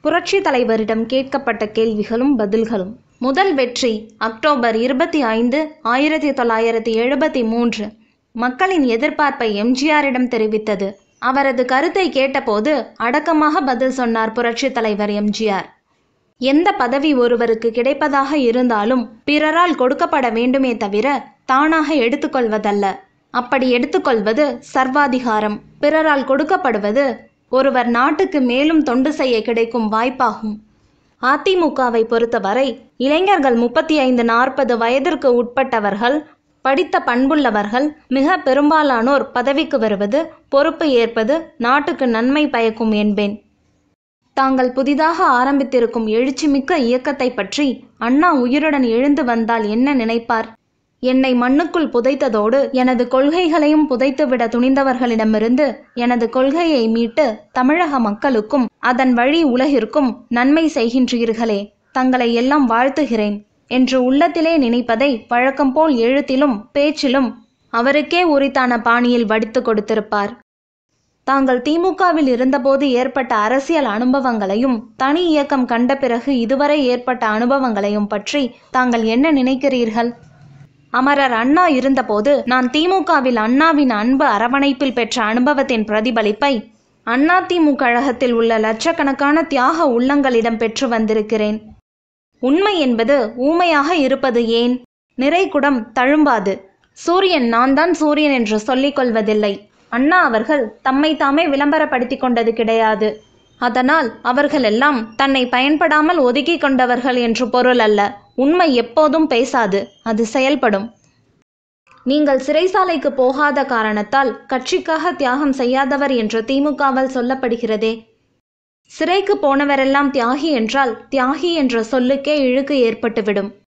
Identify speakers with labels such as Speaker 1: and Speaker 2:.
Speaker 1: புரட்சி தலைவரிடம் கேட்கப்பட்ட கேள்விகளும் பதில்களும் முதல் வெற்றி அக்டோபர் இருபத்தி ஐந்து ஆயிரத்தி தொள்ளாயிரத்தி எழுபத்தி மூன்று மக்களின் எதிர்பார்ப்பை எம்ஜிஆரிடம் தெரிவித்தது அவரது கருத்தை கேட்டபோது அடக்கமாக பதில் சொன்னார் புரட்சி தலைவர் எம்ஜிஆர் எந்த பதவி ஒருவருக்கு கிடைப்பதாக இருந்தாலும் பிறரால் கொடுக்கப்பட வேண்டுமே தவிர தானாக எடுத்துக்கொள்வதல்ல அப்படி எடுத்துக்கொள்வது சர்வாதிகாரம் பிறரால் கொடுக்கப்படுவது ஒருவர் நாட்டுக்கு மேலும் தொண்டு செய்ய கிடைக்கும் வாய்ப்பாகும் அதிமுகவை பொறுத்தவரை இளைஞர்கள் முப்பத்தி ஐந்து நாற்பது வயதிற்கு உட்பட்டவர்கள் படித்த பண்புள்ளவர்கள் மிக பெரும்பாலானோர் பதவிக்கு வருவது பொறுப்பு ஏற்பது நாட்டுக்கு நன்மை பயக்கும் என்பேன் தாங்கள் புதிதாக ஆரம்பித்திருக்கும் எழுச்சிமிக்க இயக்கத்தை பற்றி அண்ணா உயிருடன் எழுந்து வந்தால் என்ன நினைப்பார் என்னை மண்ணுக்குள் புதைத்ததோடு எனது கொள்கைகளையும் புதைத்துவிட துணிந்தவர்களிடமிருந்து எனது கொள்கையை மீட்டு தமிழக மக்களுக்கும் அதன் வழி உலகிற்கும் நன்மை செய்கின்றீர்களே தங்களை எல்லாம் வாழ்த்துகிறேன் என்று உள்ளத்திலே நினைப்பதை வழக்கம்போல் எழுத்திலும் பேச்சிலும் அவருக்கே உரித்தான பாணியில் வடித்து கொடுத்திருப்பார் தாங்கள் திமுகவில் இருந்தபோது ஏற்பட்ட அரசியல் அனுபவங்களையும் தனி இயக்கம் கண்ட பிறகு இதுவரை ஏற்பட்ட அனுபவங்களையும் பற்றி தாங்கள் என்ன நினைக்கிறீர்கள் அமரர் அண்ணா இருந்தபோது நான் திமுகவில் அண்ணாவின் அன்பு அரவணைப்பில் பெற்ற அனுபவத்தின் பிரதிபலிப்பை அண்ணா திமுக கழகத்தில் உள்ள லட்சக்கணக்கான தியாக உள்ளங்களிடம் பெற்று வந்திருக்கிறேன் உண்மை என்பது ஊமையாக இருப்பது ஏன் நிறைகுடம் தழும்பாது சூரியன் நான் தான் சூரியன் என்று சொல்லிக் கொள்வதில்லை அண்ணா அவர்கள் தம்மை தாமே விளம்பரப்படுத்திக் கொண்டது கிடையாது அதனால் அவர்களெல்லாம் தன்னை பயன்படாமல் ஒதுக்கி கொண்டவர்கள் என்று பொருள் அல்ல உண்மை எப்போதும் பேசாது அது செயல்படும் நீங்கள் சிறைசாலைக்கு போகாத காரணத்தால் கட்சிக்காக தியாகம் செய்யாதவர் என்று திமுகவால் சொல்லப்படுகிறதே சிறைக்கு போனவரெல்லாம் தியாகி என்றால் தியாகி என்ற சொல்லுக்கே இழுக்கு ஏற்பட்டுவிடும்